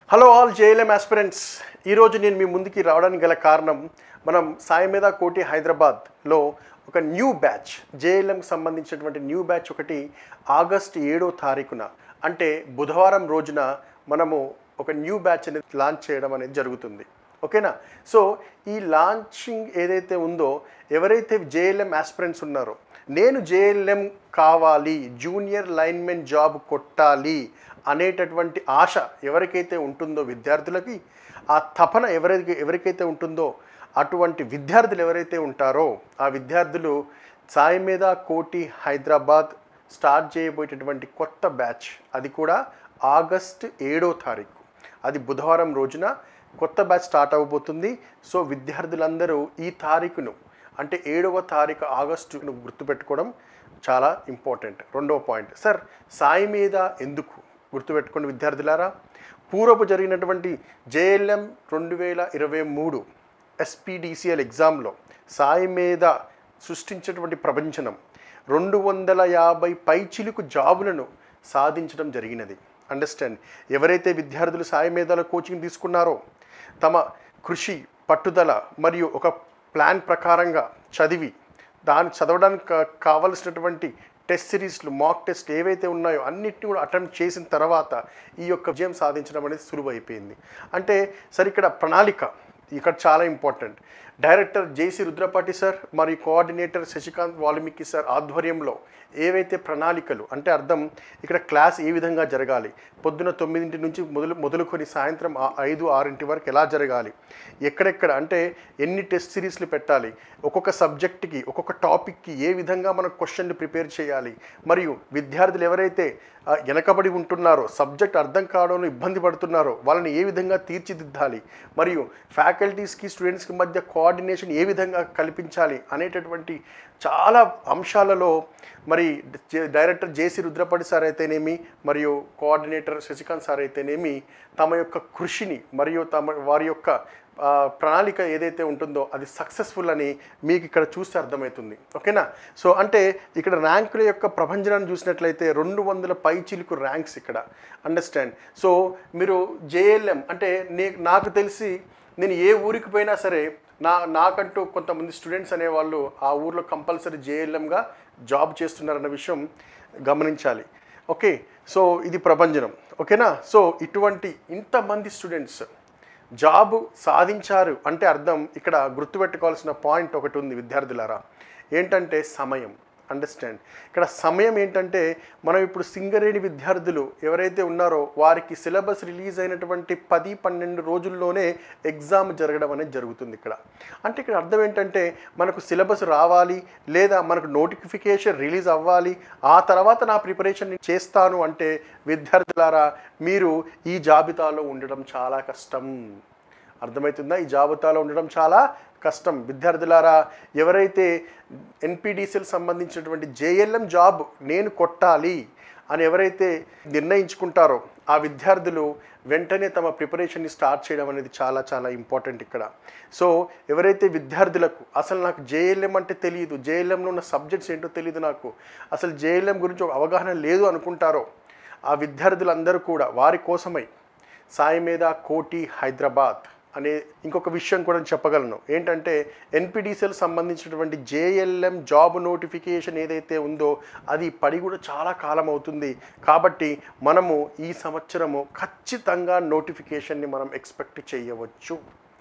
hello all JLM aspirants ఈరోజు నేను మీ ముందుకి రావడానికి గల కారణం మనం సాయి మీద కోటి హైదరాబాద్లో ఒక న్యూ బ్యాచ్ జేఎల్ఎంకి సంబంధించినటువంటి న్యూ బ్యాచ్ ఒకటి ఆగస్ట్ ఏడో తారీఖున అంటే బుధవారం రోజున మనము ఒక న్యూ బ్యాచ్ అనేది లాంచ్ చేయడం అనేది జరుగుతుంది ఓకేనా సో ఈ లాంచింగ్ ఏదైతే ఉందో ఎవరైతే జేఎల్ఎం ఆస్పిరెంట్స్ ఉన్నారో నేను జేఎల్ఎం కావాలి జూనియర్ లైన్మెన్ జాబ్ కొట్టాలి అనేటటువంటి ఆశ ఎవరికైతే ఉంటుందో విద్యార్థులకి ఆ తపన ఎవరికి ఎవరికైతే ఉంటుందో అటువంటి విద్యార్థులు ఎవరైతే ఉంటారో ఆ విద్యార్థులు సాయి మీద కోటి హైదరాబాద్ స్టార్ట్ చేయబోయేటటువంటి కొత్త బ్యాచ్ అది కూడా ఆగస్ట్ ఏడో తారీఖు అది బుధవారం రోజున కొత్త బ్యాచ్ స్టార్ట్ అవ్వబోతుంది సో విద్యార్థులందరూ ఈ తారీఖును అంటే ఏడవ తారీఖు ఆగస్టును గుర్తుపెట్టుకోవడం చాలా ఇంపార్టెంట్ రెండవ పాయింట్ సార్ సాయి మీద ఎందుకు గుర్తుపెట్టుకోండి విద్యార్థులారా పూర్వపు జరిగినటువంటి జేఎల్ఎం రెండు వేల ఇరవై మూడు ఎస్పీడీసీఎల్ ఎగ్జామ్లో సాయి మీద సృష్టించినటువంటి ప్రపంచనం రెండు వందల యాభై పైచిలుకు జాబులను సాధించడం జరిగినది అండర్స్టాండ్ ఎవరైతే విద్యార్థులు సాయి మేధాల కోచింగ్ తీసుకున్నారో తమ కృషి పట్టుదల మరియు ఒక ప్లాన్ ప్రకారంగా చదివి దాన్ని చదవడానికి కా- కావలసినటువంటి టెస్ట్ సిరీస్లు మాక్ టెస్ట్ ఏవైతే ఉన్నాయో అన్నిటిని కూడా అటెంప్ట్ చేసిన తర్వాత ఈ యొక్క విజయం సాధించడం అనేది సులువు అయిపోయింది అంటే సరే ఇక్కడ ప్రణాళిక ఇక్కడ చాలా important director JC Rudrapati sir మరియు కోఆర్డినేటర్ శశికాంత్ వాల్మీకి సార్ ఆధ్వర్యంలో ఏవైతే ప్రణాళికలు అంటే అర్థం ఇక్కడ క్లాస్ ఏ విధంగా జరగాలి పొద్దున తొమ్మిదింటి నుంచి మొదలు మొదలుకొని సాయంత్రం ఆ- ఐదు ఆరింటి వరకు ఎలా జరగాలి ఎక్కడెక్కడ అంటే ఎన్ని టెస్ట్ సిరీస్లు పెట్టాలి ఒక్కొక్క సబ్జెక్ట్కి ఒక్కొక్క టాపిక్కి ఏ విధంగా మనం క్వశ్చన్లు ప్రిపేర్ చేయాలి మరియు విద్యార్థులు ఎవరైతే ఆ, వెనకబడి ఉంటున్నారో సబ్జెక్ట్ అర్థం కావడంలో ఇబ్బంది పడుతున్నారో వాళ్ళని ఏ విధంగా తీర్చిదిద్దాలి మరియు ఫ్యాకల్టీస్కి స్టూడెంట్స్కి మధ్య కోఆర్డినేషన్ ఏ విధంగా కల్పించాలి అనేటటువంటి చాలా అంశాలలో మరి జే- డైరెక్టర్ జేసీ రుద్రపడి సార్ అయితేనేమి మరియు కోఆర్డినేటర్ శశికాంత్ సార్ అయితేనేమి తమ యొక్క కృషిని మరియు తమ వారి యొక్క ఆ, ప్రణాళిక ఏదైతే ఉంటుందో అది సక్సెస్ఫుల్ అని మీకు ఇక్కడ చూస్తే అర్థమవుతుంది ఓకేనా సో అంటే ఇక్కడ ర్యాంకుల యొక్క ప్రభంజనాన్ని చూసినట్లయితే రెండు వందల పైచిలుకు ర్యాంక్స్ ఇక్కడ అండర్స్టాండ్ సో మీరు జేఎల్ఎం అంటే నే నాకు తెలిసి నేను ఏ ఊరికి పోయినా సరే నా నాకంటూ కొంతమంది స్టూడెంట్స్ అనేవాళ్ళు ఆ ఊర్లో కంపల్సరీ జేఎల్ఎంగా జాబ్ చేస్తున్నారన్న విషయం గమనించాలి ఓకే సో ఇది ప్రభంజనం ఓకేనా సో ఇటువంటి ఇంతమంది స్టూడెంట్స్ జాబ్ సాధించారు అంటే అర్థం ఇక్కడ గుర్తుపెట్టుకోవాల్సిన పాయింట్ ఒకటి ఉంది విద్యార్థులారా ఏంటంటే సమయం అండర్స్టాండ్ ఇక్కడ సమయం ఏంటంటే మనం ఇప్పుడు సింగరేణి విద్యార్థులు ఎవరైతే ఉన్నారో వారికి సిలబస్ రిలీజ్ అయినటువంటి పది పన్నెండు రోజుల్లోనే ఎగ్జామ్ జరగడం అనేది జరుగుతుంది ఇక్కడ అంటే ఇక్కడ అర్థం ఏంటంటే మనకు సిలబస్ రావాలి లేదా మనకు నోటిఫికేషన్ రిలీజ్ అవ్వాలి ఆ తర్వాత నా ప్రిపరేషన్ చేస్తాను అంటే విద్యార్థులారా మీరు ఈ జాబితాలో ఉండడం చాలా కష్టం అర్థమవుతుందా ఈ జాబితాలో ఉండడం చాలా కష్టం విద్యార్థులారా ఎవరైతే ఎన్పిడిసిఎల్ సంబంధించినటువంటి జేఎల్ఎం జాబ్ నేను కొట్టాలి అని ఎవరైతే నిర్ణయించుకుంటారో ఆ విద్యార్థులు వెంటనే తమ ప్రిపరేషన్ని స్టార్ట్ చేయడం అనేది చాలా చాలా ఇంపార్టెంట్ ఇక్కడ సో ఎవరైతే విద్యార్థులకు అసలు నాకు జేఎల్ఎం అంటే తెలియదు జేఎల్ఎంలో ఉన్న సబ్జెక్ట్స్ ఏంటో తెలియదు నాకు అసలు జేఎల్ఎం గురించి ఒక అవగాహన లేదు అనుకుంటారో ఆ విద్యార్థులందరూ కూడా వారి కోసమై సాయి మీద కోటి హైదరాబాద్ అనే ఇంకొక విషయం కూడా చెప్పగలను ఏంటంటే ఎన్పిడిసిఎల్ సంబంధించినటువంటి జేఎల్ఎం జాబ్ నోటిఫికేషన్ ఏదైతే ఉందో అది పడి కూడా చాలా కాలం అవుతుంది కాబట్టి మనము ఈ సంవత్సరము ఖచ్చితంగా నోటిఫికేషన్ని మనం ఎక్స్పెక్ట్ చేయవచ్చు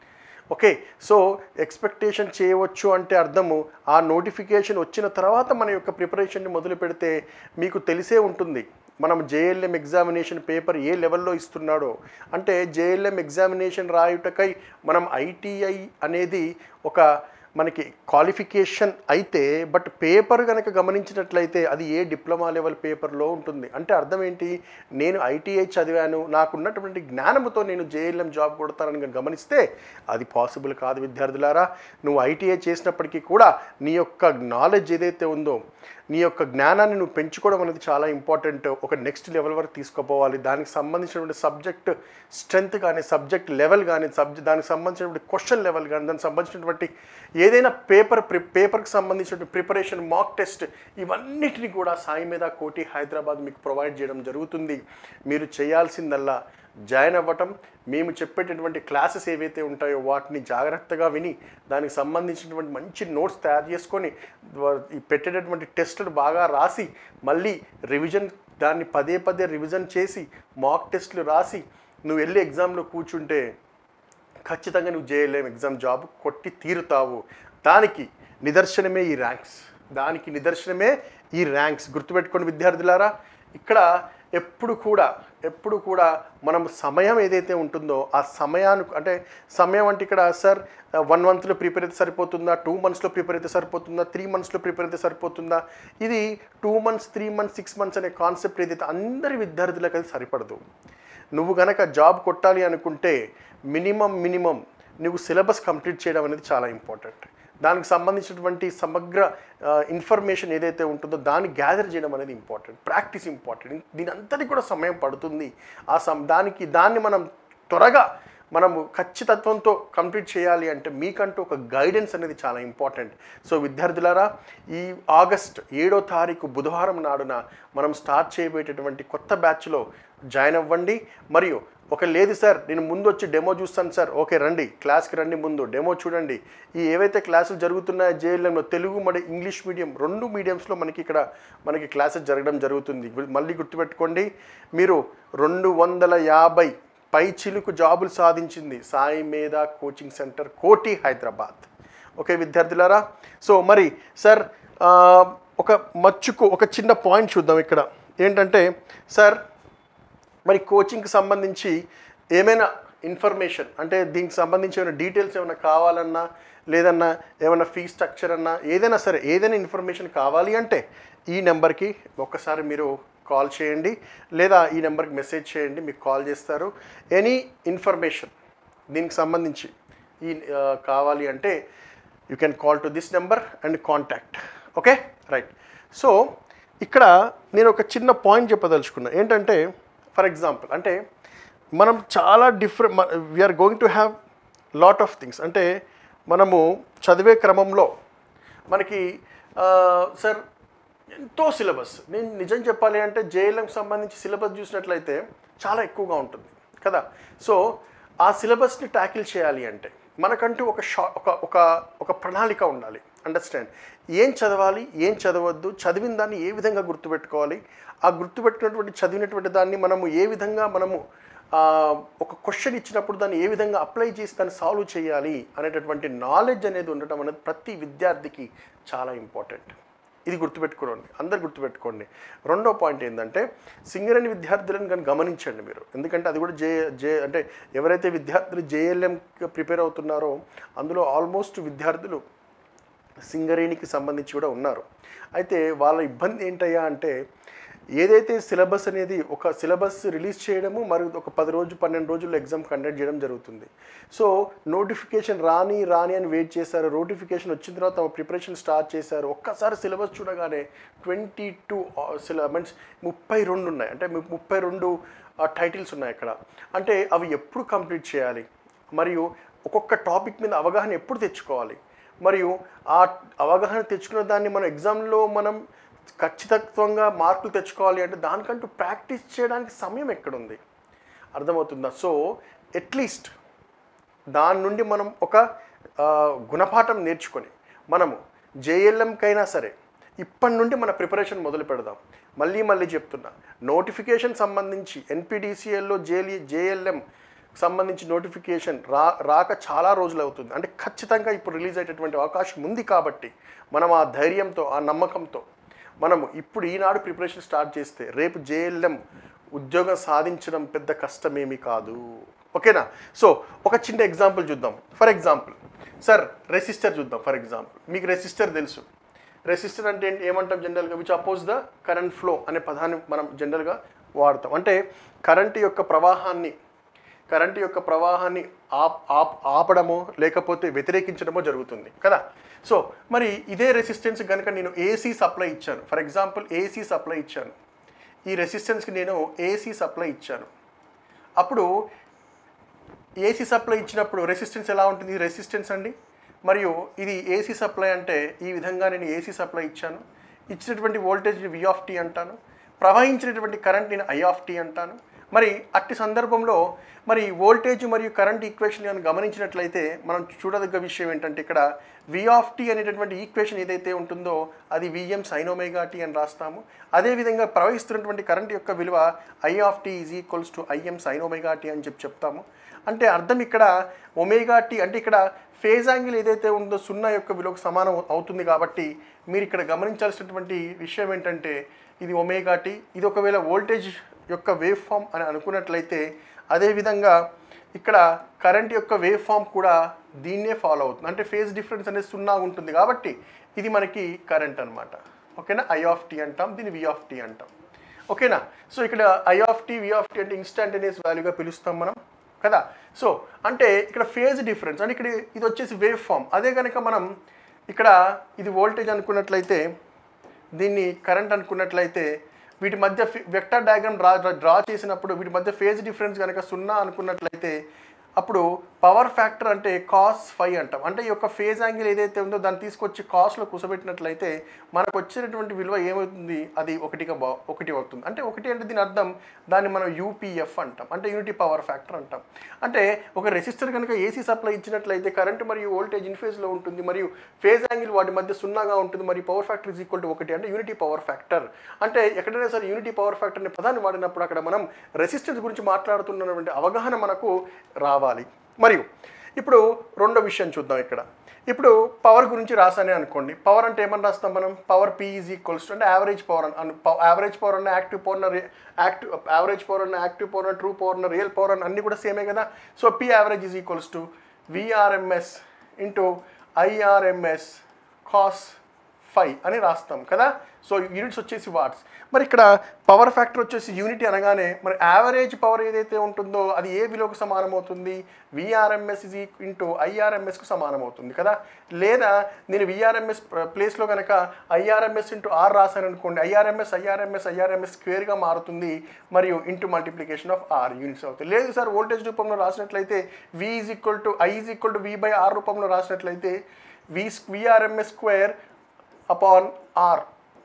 ఓకే సో ఎక్స్పెక్టేషన్ చేయవచ్చు అంటే అర్థము ఆ నోటిఫికేషన్ వచ్చిన తర్వాత మన యొక్క ప్రిపరేషన్ని మొదలు పెడితే మీకు తెలిసే ఉంటుంది మనం జేఎల్ఎం ఎగ్జామినేషన్ పేపర్ ఏ లెవెల్లో ఇస్తున్నాడో అంటే జేఎల్ఎం ఎగ్జామినేషన్ రాయుటకై మనం ఐటీఐ అనేది ఒక మనకి క్వాలిఫికేషన్ అయితే బట్ పేపర్ కనుక గమనించినట్లయితే అది ఏ డిప్లొమా లెవెల్ పేపర్లో ఉంటుంది అంటే అర్థం ఏంటి నేను ఐటీఐ చదివాను నాకున్నటువంటి జ్ఞానంతో నేను జేఎల్ఎం జాబ్ కొడతానని కనుక గమనిస్తే అది పాసిబుల్ కాదు విద్యార్థులారా నువ్వు ఐటీఐ చేసినప్పటికీ కూడా నీ యొక్క నాలెడ్జ్ ఏదైతే ఉందో నీ యొక్క జ్ఞానాన్ని నువ్వు పెంచుకోవడం అనేది చాలా ఇంపార్టెంట్ ఒక నెక్స్ట్ లెవెల్ వరకు తీసుకుపోవాలి దానికి సంబంధించినటువంటి సబ్జెక్ట్ స్ట్రెంత్ కానీ సబ్జెక్ట్ లెవెల్ కానీ సబ్జెక్ట్ దానికి సంబంధించినటువంటి క్వశ్చన్ లెవెల్ కానీ దానికి సంబంధించినటువంటి ఏదైనా పేపర్ ప్రి పేపర్కి సంబంధించిన ప్రిపరేషన్ మాక్ టెస్ట్ ఇవన్నిటిని కూడా సాయి మీద కోటి హైదరాబాద్ మీకు ప్రొవైడ్ చేయడం జరుగుతుంది మీరు చేయాల్సిందల్లా జాయిన్ అవ్వటం మేము చెప్పేటటువంటి క్లాసెస్ ఏవైతే ఉంటాయో వాటిని జాగ్రత్తగా విని దానికి సంబంధించినటువంటి మంచి నోట్స్ తయారు చేసుకొని వా- ఈ పెట్టేటటువంటి టెస్టులు బాగా రాసి మళ్ళీ రివిజన్ దాన్ని పదే పదే రివిజన్ చేసి మాక్ టెస్టులు రాసి నువ్వు వెళ్ళి ఎగ్జామ్లో కూర్చుంటే ఖచ్చితంగా నువ్వు జేఎల్ఎం ఎగ్జామ్ జాబ్ కొట్టి తీరుతావు దానికి నిదర్శనమే ఈ ర్యాంక్స్ దానికి నిదర్శనమే ఈ ర్యాంక్స్ గుర్తుపెట్టుకోండి విద్యార్థులారా ఇక్కడ ఎప్పుడు కూడా ఎప్పుడు కూడా మనం సమయం ఏదైతే ఉంటుందో ఆ సమయానికి అంటే సమయం అంటే ఇక్కడ సార్ వన్ మంత్లో ప్రిపేర్ అయితే సరిపోతుందా టూ మంత్స్లో ప్రిపేర్ అయితే సరిపోతుందా త్రీ మంత్స్లో ప్రిపేర్ అయితే సరిపోతుందా ఇది two months three months six months అనే కాన్సెప్ట్ ఏదైతే అందరి విద్యార్థులకు అది సరిపడదు నువ్వు గనక జాబ్ కొట్టాలి అనుకుంటే మినిమం మినిమం నువ్వు సిలబస్ కంప్లీట్ చేయడం అనేది చాలా ఇంపార్టెంట్ దానికి సంబంధించినటువంటి సమగ్ర ఇన్ఫర్మేషన్ ఏదైతే ఉంటుందో దాన్ని గ్యాదర్ చేయడం అనేది ఇంపార్టెంట్ ప్రాక్టీస్ ఇంపార్టెంట్ దీని అంతటి కూడా సమయం పడుతుంది ఆ సమ్ దానికి దాన్ని మనం త్వరగా మనము ఖచ్చితత్వంతో కంప్లీట్ చేయాలి అంటే మీకంటూ ఒక గైడెన్స్ అనేది చాలా ఇంపార్టెంట్ సో విద్యార్థులారా ఈ ఆగస్ట్ ఏడో తారీఖు బుధవారం నాడున మనం స్టార్ట్ చేయబోయేటటువంటి కొత్త బ్యాచ్లో జాయిన్ అవ్వండి మరియు ఒక లేదు సార్ నేను ముందు వచ్చి డెమో చూస్తాను సార్ ఓకే రండి క్లాస్కి రండి ముందు డెమో చూడండి ఈ ఏవైతే క్లాసులు జరుగుతున్నాయో జేఎల్ఎంలో తెలుగు మరి ఇంగ్లీష్ మీడియం రెండు మీడియంస్లో మనకి ఇక్కడ మనకి క్లాసెస్ జరగడం జరుగుతుంది గు- మళ్ళీ గుర్తుపెట్టుకోండి మీరు రెండు వందల యాభై పై చిలుకు జాబులు సాధించింది సాయి మీద కోచింగ్ సెంటర్ కోటి హైదరాబాద్ ఓకే విద్యార్థులారా సో మరి సార్ ఆ, ఒక మచ్చుకు ఒక చిన్న పాయింట్ చూద్దాం ఇక్కడ ఏంటంటే సార్ మరి కోచింగ్కి సంబంధించి ఏమైనా ఇన్ఫర్మేషన్ అంటే దీనికి సంబంధించి ఏమైనా డీటెయిల్స్ ఏమైనా కావాలన్నా లేదన్నా ఏమైనా ఫీ స్ట్రక్చర్ అన్నా ఏదైనా సరే ఏదైనా ఇన్ఫర్మేషన్ కావాలి అంటే ఈ నెంబర్కి ఒక్కసారి మీరు కాల్ చేయండి లేదా ఈ నెంబర్కి మెసేజ్ చేయండి మీకు కాల్ చేస్తారు ఎనీ ఇన్ఫర్మేషన్ దీనికి సంబంధించి ఈ ఆ, కావాలి అంటే you can call to this number and contact okay right so ఇక్కడ నేను ఒక చిన్న పాయింట్ చెప్పదలుచుకున్నా ఏంటంటే ఫర్ ఎగ్జాంపుల్ అంటే మనం చాలా different we are going to have lot of things అంటే మనము చదివే క్రమంలో మనకి సార్ ఎంతో సిలబస్ నేను నిజం చెప్పాలి అంటే జేఎల్ఎంకి సంబంధించి సిలబస్ చూసినట్లయితే చాలా ఎక్కువగా ఉంటుంది కదా సో ఆ సిలబస్ని ట్యాకిల్ చేయాలి అంటే మనకంటూ ఒక షా ఒక ఒక ఒక ప్రణాళిక ఉండాలి అండర్స్టాండ్ ఏం చదవాలి ఏం చదవద్దు చదివిన దాన్ని ఏ విధంగా గుర్తుపెట్టుకోవాలి ఆ గుర్తుపెట్టినటువంటి చదివినటువంటి దాన్ని మనము ఏ విధంగా మనము ఆ, ఒక క్వశ్చన్ ఇచ్చినప్పుడు దాన్ని ఏ విధంగా అప్లై చేసి దాన్ని సాల్వ్ చేయాలి అనేటటువంటి నాలెడ్జ్ అనేది ఉండటం అనేది ప్రతి విద్యార్థికి చాలా ఇంపార్టెంట్ ఇది గుర్తుపెట్టుకోండి అందరు గుర్తుపెట్టుకోండి రెండో పాయింట్ ఏంటంటే సింగరేణి విద్యార్థులను కానీ గమనించండి మీరు ఎందుకంటే అది కూడా జే జే అంటే ఎవరైతే విద్యార్థులు జేఎల్ఎం ప్రిపేర్ అవుతున్నారో అందులో ఆల్మోస్ట్ విద్యార్థులు సింగరేణికి సంబంధించి కూడా ఉన్నారు అయితే వాళ్ళ ఇబ్బంది ఏంటయ్యా అంటే ఏదైతే సిలబస్ అనేది ఒక సిలబస్ రిలీజ్ చేయడము మరియు ఒక పది రోజు పన్నెండు రోజుల్లో ఎగ్జామ్ కండక్ట్ చేయడం జరుగుతుంది సో నోటిఫికేషన్ రాని రాని అని వెయిట్ చేశారు నోటిఫికేషన్ వచ్చిన తర్వాత తమ ప్రిపరేషన్ స్టార్ట్ చేశారు ఒక్కసారి సిలబస్ చూడగానే ట్వంటీ టూ సిల మీన్స్ ముప్పై రెండు ఉన్నాయి అంటే ము- ముప్పై రెండు టైటిల్స్ ఉన్నాయి అక్కడ అంటే అవి ఎప్పుడు కంప్లీట్ చేయాలి మరియు ఒక్కొక్క టాపిక్ మీద అవగాహన ఎప్పుడు తెచ్చుకోవాలి మరియు ఆ అవగాహన తెచ్చుకున్న దాన్ని మనం ఎగ్జామ్లో మనం ఖచ్చితత్వంగా మార్కులు తెచ్చుకోవాలి అంటే దానికంటూ ప్రాక్టీస్ చేయడానికి సమయం ఎక్కడుంది అర్థమవుతుందా సో అట్లీస్ట్ దాని నుండి మనం ఒక ఆ, గుణపాఠం నేర్చుకొని మనము జేఎల్ఎంకైనా సరే ఇప్పటి నుండి మన ప్రిపరేషన్ మొదలు పెడదాం మళ్ళీ మళ్ళీ చెప్తున్నా నోటిఫికేషన్ సంబంధించి ఎన్పిడిసిఎల్లో జేలి జేఎల్ఎం సంబంధించి నోటిఫికేషన్ రా రాక చాలా రోజులు అవుతుంది అంటే ఖచ్చితంగా ఇప్పుడు రిలీజ్ అయ్యేటటువంటి అవకాశం ఉంది కాబట్టి మనం ఆ ధైర్యంతో ఆ నమ్మకంతో మనము ఇప్పుడు ఈనాడు ప్రిపరేషన్ స్టార్ట్ చేస్తే రేపు జేఎల్ఎం ఉద్యోగం సాధించడం పెద్ద కష్టమేమీ కాదు ఓకేనా సో ఒక చిన్న ఎగ్జాంపుల్ చూద్దాం ఫర్ ఎగ్జాంపుల్ సార్ రెసిస్టర్ చూద్దాం ఫర్ ఎగ్జాంపుల్ మీకు రెసిస్టర్ తెలుసు రెసిస్టర్ అంటే ఏంటి ఏమంటాం జనరల్గా which oppose the current flow అనే పదాన్ని మనం జనరల్గా వాడతాం అంటే కరెంటు యొక్క ప్రవాహాన్ని కరెంటు యొక్క ప్రవాహాన్ని ఆప్ ఆప్ ఆపడమో లేకపోతే వ్యతిరేకించడమో జరుగుతుంది కదా సో మరి ఇదే రెసిస్టెన్స్ కనుక నేను ఏసీ సప్లై ఇచ్చాను ఫర్ ఎగ్జాంపుల్ ఏసీ సప్లై ఇచ్చాను ఈ రెసిస్టెన్స్కి నేను ఏసీ సప్లై ఇచ్చాను అప్పుడు ఏసీ సప్లై ఇచ్చినప్పుడు రెసిస్టెన్స్ ఎలా ఉంటుంది రెసిస్టెన్స్ అండి మరియు ఇది ఏసీ సప్లై అంటే ఈ విధంగా నేను ఏసీ సప్లై ఇచ్చాను ఇచ్చినటువంటి వోల్టేజ్ వి ఆఫ్ టీ అంటాను ప్రవహించినటువంటి కరెంట్ నేను ఐ ఆఫ్ టీ అంటాను మరి అట్టి సందర్భంలో మరి వోల్టేజ్ మరియు కరెంట్ ఈక్వేషన్ అని గమనించినట్లయితే మనం చూడదగ్గ విషయం ఏంటంటే ఇక్కడ వి ఆఫ్ టీ అనేటటువంటి ఈక్వేషన్ ఏదైతే ఉంటుందో అది విఎం సైనోమేగా టీ అని రాస్తాము అదేవిధంగా ప్రవహిస్తున్నటువంటి కరెంట్ యొక్క విలువ I of T is equals to Im sine omega T అని చెప్పి చెప్తాము అంటే అర్థం ఇక్కడ ఒమేగా టీ అంటే ఇక్కడ ఫేజ్ యాంగిల్ ఏదైతే ఉందో సున్నా యొక్క విలువకు సమానం అవుతుంది కాబట్టి మీరు ఇక్కడ గమనించాల్సినటువంటి విషయం ఏంటంటే ఇది ఒమేగా టీ ఇది ఒకవేళ వోల్టేజ్ యొక్క వేవ్ ఫామ్ అని అనుకున్నట్లయితే అదేవిధంగా ఇక్కడ కరెంట్ యొక్క వేవ్ ఫామ్ కూడా దీన్నే ఫాలో అవుతుంది అంటే ఫేజ్ డిఫరెన్స్ అనేది సున్నా ఉంటుంది కాబట్టి ఇది మనకి కరెంట్ అనమాట ఓకేనా ఐ ఆఫ్ టీ అంటాం దీన్ని వి ఆఫ్ టీ అంటాం ఓకేనా సో ఇక్కడ I of T V of T అంటే ఇన్స్టాంటేనియస్ వాల్యూగా పిలుస్తాం మనం కదా సో అంటే ఇక్కడ ఫేజ్ డిఫరెన్స్ అంటే ఇక్కడ ఇది వచ్చేసి వేవ్ ఫామ్ అదే కనుక మనం ఇక్కడ ఇది వోల్టేజ్ అనుకున్నట్లయితే దీన్ని కరెంట్ అనుకున్నట్లయితే వీటి మధ్య వెక్టర్ డయాగ్రామ్ డ్రా డ్రా చేసినప్పుడు వీటి మధ్య ఫేజ్ డిఫరెన్స్ కనుక సున్నా అనుకున్నట్లయితే అప్పుడు పవర్ ఫ్యాక్టర్ అంటే కాస్ ఫైవ్ అంటాం అంటే ఈ యొక్క ఫేజ్ యాంగిల్ ఏదైతే ఉందో దాన్ని తీసుకొచ్చి కాస్ట్లో కూసబెట్టినట్లయితే మనకు వచ్చేటటువంటి విలువ ఏమవుతుంది అది ఒకటిగా బా ఒకటి అవుతుంది అంటే ఒకటి అంటే దీని అర్థం దాన్ని మనం యూపీఎఫ్ అంటాం అంటే యూనిటీ పవర్ ఫ్యాక్టర్ అంటాం అంటే ఒక రెసిస్టర్ కనుక ఏసీ సప్లై ఇచ్చినట్లయితే కరెంట్ మరియు వోల్టేజ్ ఇన్ ఫేజ్లో ఉంటుంది మరియు ఫేజ్ యాంగిల్ వాటి మధ్య సున్నాగా ఉంటుంది మరియు power factor is equal to ఒకటి అంటే యూనిటీ పవర్ ఫ్యాక్టర్ అంటే ఎక్కడైనా సరే యూనిటీ పవర్ ఫ్యాక్టర్ అనే పదాన్ని వాడినప్పుడు అక్కడ మనం రెసిస్టెన్స్ గురించి మాట్లాడుతున్నటువంటి అవగాహన మనకు రావాలి మరియు ఇప్పుడు రెండో విషయం చూద్దాం ఇక్కడ ఇప్పుడు పవర్ గురించి రాసానే అనుకోండి పవర్ అంటే ఏమని రాస్తాం మనం power P is equals to అంటే యావరేజ్ పవర్ అని యావరేజ్ పవర్ అన్న యాక్టివ్ పవర్ అన్న యాక్టివ్ యావరేజ్ పవర్ అన్న యాక్టివ్ పవర్ అన్న ట్రూ పవర్ అన్న రియల్ పవర్ అన్న అన్ని కూడా సేమే కదా so P average is equals to VRMS into IRMS cos five అని రాస్తాం కదా సో యూనిట్స్ వచ్చేసి వాట్స్ మరి ఇక్కడ పవర్ ఫ్యాక్టర్ వచ్చేసి యూనిటీ అనగానే మరి యావరేజ్ పవర్ ఏదైతే ఉంటుందో అది ఏ విలువకు సమానం అవుతుంది విఆర్ఎంఎస్ ఇజ్ ఇంటూ ఐఆర్ఎంఎస్కు సమానం అవుతుంది కదా లేదా నేను విఆర్ఎంఎస్ ప్లేస్లో కనుక ఐఆర్ఎంఎస్ ఇంటూ ఆర్ రాశాను అనుకోండి ఐఆర్ఎంఎస్ ఐఆర్ఎంఎస్ ఐఆర్ఎంఎస్ స్క్వేర్గా మారుతుంది మరియు into multiplication of R units అవుతాయి లేదు సార్ వోల్టేజ్ రూపంలో రాసినట్లయితే V is equal to I is equal to V by R రూపంలో రాసినట్లయితే V VRMS square upon R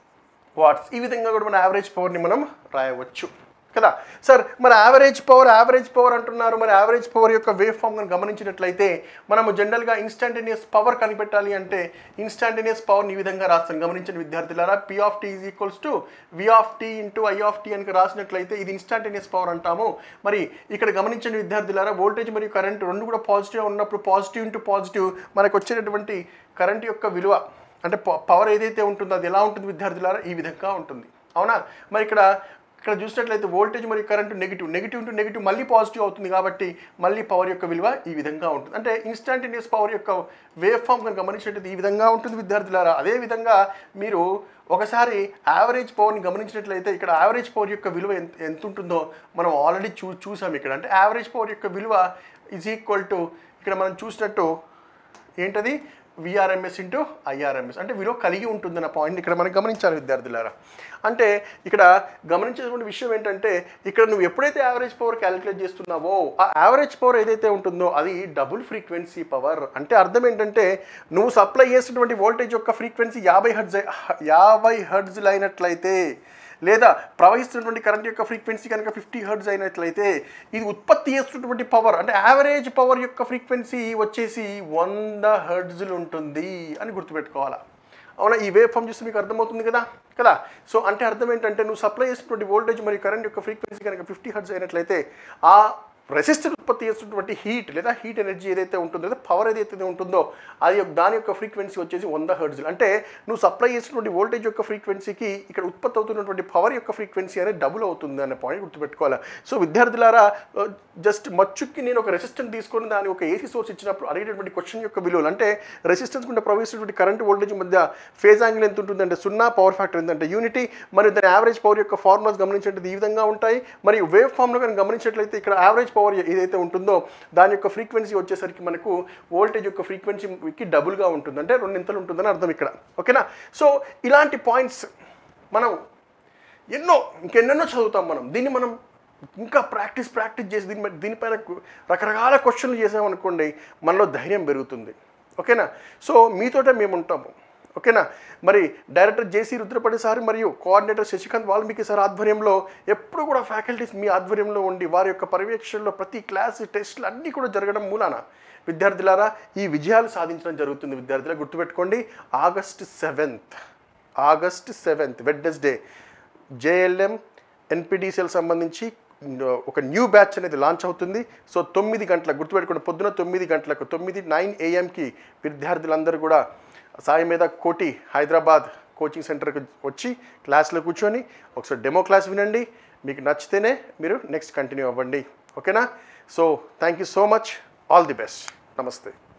watts ఈ విధంగా కూడా మన యావరేజ్ పవర్ని మనం రాయవచ్చు కదా సార్ మరి యావరేజ్ పవర్ యావరేజ్ పవర్ అంటున్నారు మరి యావరేజ్ పవర్ యొక్క వేవ్ ఫామ్ కనుక గమనించినట్లయితే మనము జనరల్గా ఇన్స్టాంటేనియస్ పవర్ కనిపెట్టాలి అంటే ఇన్స్టాంటేనియస్ పవర్ని ఈ విధంగా రాస్తాను గమనించిన విద్యార్థులారా P of T is equals to V of T into I of T అని రాసినట్లయితే ఇది ఇన్స్టాంటేనియస్ పవర్ అంటాము మరి ఇక్కడ గమనించిన విద్యార్థులారా వోల్టేజ్ మరియు కరెంట్ రెండు కూడా పాజిటివ్ ఉన్నప్పుడు పాజిటివ్ ఇంటూ పాజిటివ్ మనకు వచ్చేటటువంటి కరెంట్ యొక్క విలువ అంటే పవర్ ఏదైతే ఉంటుందో అది ఎలా ఉంటుంది విద్యార్థులారా ఈ విధంగా ఉంటుంది అవునా మరి ఇక్కడ ఇక్కడ చూసినట్లయితే వోల్టేజ్ మరియు current negative negative to negative మళ్ళీ పాజిటివ్ అవుతుంది కాబట్టి మళ్ళీ పవర్ యొక్క విలువ ఈ విధంగా ఉంటుంది అంటే ఇన్స్టాంటేనియస్ పవర్ యొక్క వేవ్ ఫామ్ కనుక గమనించినట్లయితే ఈ విధంగా ఉంటుంది విద్యార్థులారా అదేవిధంగా మీరు ఒకసారి యావరేజ్ పవర్ని గమనించినట్లయితే ఇక్కడ యావరేజ్ పవర్ యొక్క విలువ ఎంత ఎంత ఉంటుందో మనం ఆల్రెడీ చూ చూసాం ఇక్కడ అంటే యావరేజ్ పవర్ యొక్క విలువ ఈజ్ ఈక్వల్ టు ఇక్కడ మనం చూసినట్టు ఏంటది విఆర్ఎంఎస్ ఇంటూ ఐఆర్ఎంఎస్ అంటే విలువ కలిగి ఉంటుందన్న పాయింట్ ఇక్కడ మనం గమనించాలి విద్యార్థులారా అంటే ఇక్కడ గమనించేటువంటి విషయం ఏంటంటే ఇక్కడ నువ్వు ఎప్పుడైతే యావరేజ్ పవర్ క్యాలిక్యులేట్ చేస్తున్నావో ఆ యావరేజ్ పవర్ ఏదైతే ఉంటుందో అది డబుల్ ఫ్రీక్వెన్సీ పవర్ అంటే అర్థం ఏంటంటే నువ్వు సప్లై చేసినటువంటి వోల్టేజ్ యొక్క ఫ్రీక్వెన్సీ యాభై హర్డ్జ్ యాభై హర్డ్జ్లు అయినట్లయితే లేదా ప్రవహిస్తున్నటువంటి కరెంట్ యొక్క ఫ్రీక్వెన్సీ కనుక ఫిఫ్టీ హర్డ్స్ అయినట్లయితే ఇది ఉత్పత్తి చేస్తున్నటువంటి పవర్ అంటే యావరేజ్ పవర్ యొక్క ఫ్రీక్వెన్సీ వచ్చేసి వంద హర్డ్జ్లు ఉంటుంది అని గుర్తుపెట్టుకోవాలా అవునా ఈ వేవ్ ఫామ్ చూస్తే మీకు అర్థమవుతుంది కదా కదా సో అంటే అర్థం ఏంటంటే నువ్వు సప్లై చేసినటువంటి వోల్టేజ్ మరియు కరెంట్ యొక్క ఫ్రీక్వెన్సీ కనుక ఫిఫ్టీ హర్డ్స్ అయినట్లయితే ఆ రెసిస్టర్ ఉత్పత్తి చేస్తున్నటువంటి హీట్ లేదా హీట్ ఎనర్జీ ఏదైతే ఉంటుందో లేదా పవర్ ఏదైతే ఉంటుందో అది యొక్క- దాని యొక్క ఫ్రీక్వెన్సీ వచ్చేసి వంద హర్డ్జ్లు అంటే నువ్వు సప్లై చేసినటువంటి వోల్టేజ్ యొక్క ఫ్రీక్వెన్సీకి ఇక్కడ ఉత్పత్తి అవుతున్నటువంటి పవర్ యొక్క ఫ్రీక్వెన్సీ అనేది డబుల్ అవుతుంది అనే పాయింట్ గుర్తుపెట్టుకోవాలి సో విద్యార్థులారా జస్ట్ మచ్చుకి నేను ఒక రెసిస్టెన్స్ తీసుకొని దాని ఒక ఏసీ సోర్స్ ఇచ్చినప్పుడు అడిగేటటువంటి క్వశ్చన్ యొక్క విలువలు అంటే రెసిస్టెన్స్ గుండా ప్రవహిస్తున్నటువంటి కరెంట్ వోల్టేజ్ మధ్య ఫేజ్ యాంగిల్ ఎంత ఉంటుంది అంటే సున్నా పవర్ ఫ్యాక్టర్ ఏంటంటే యూనిటీ మరియు దాని యావరేజ్ పవర్ యొక్క ఫార్ములాస్ గమనించినట్టు ఈ విధంగా ఉంటాయి మరియు వేవ్ ఫామ్లో కానీ గమనించినట్లయితే ఇక్కడ యావరేజ్ పవర్ ఏదైతే ఉంటుందో దాని యొక్క ఫ్రీక్వెన్సీ వచ్చేసరికి మనకు వోల్టేజ్ యొక్క ఫ్రీక్వెన్సీకి డబుల్గా ఉంటుంది అంటే రెండింతలు ఉంటుందని అర్థం ఇక్కడ ఓకేనా సో ఇలాంటి పాయింట్స్ మనం ఎన్నో ఇంకెన్నెన్నో చదువుతాం మనం దీన్ని మనం ఇంకా ప్రాక్టీస్ ప్రాక్టీస్ చేసి దీని మీద- దీనిపైన కు- రకరకాల క్వశ్చన్లు చేసామనుకోండి మనలో ధైర్యం పెరుగుతుంది ఓకేనా సో మీతోటే మేము ఉంటాము ఓకేనా మరి డైరెక్టర్ జేసీ రుద్రపడి సార్ మరియు కోఆర్డినేటర్ శశికాంత్ వాల్మీకి సార్ ఆధ్వర్యంలో ఎప్పుడు కూడా ఫ్యాకల్టీస్ మీ ఆధ్వర్యంలో ఉండి వారి యొక్క పర్యవేక్షణలో ప్రతి క్లాస్ టెస్టులు అన్నీ కూడా జరగడం మూలాన విద్యార్థులారా ఈ విజయాలు సాధించడం జరుగుతుంది విద్యార్థులు గుర్తుపెట్టుకోండి August seventh August seventh Wednesday JLM NPDCL సంబంధించి ఒక న్యూ బ్యాచ్ అనేది లాంచ్ అవుతుంది సో తొమ్మిది గంటలకు గుర్తుపెట్టుకోండి పొద్దున తొమ్మిది గంటలకు తొమ్మిది నైన్ ఏఎంకి విద్యార్థులందరూ కూడా సాయి మీద కోటి హైదరాబాద్ కోచింగ్ సెంటర్కి వచ్చి క్లాస్లో కూర్చొని ఒకసారి డెమో క్లాస్ వినండి మీకు నచ్చితేనే మీరు నెక్స్ట్ కంటిన్యూ అవ్వండి ఓకేనా so thank you so much all the best నమస్తే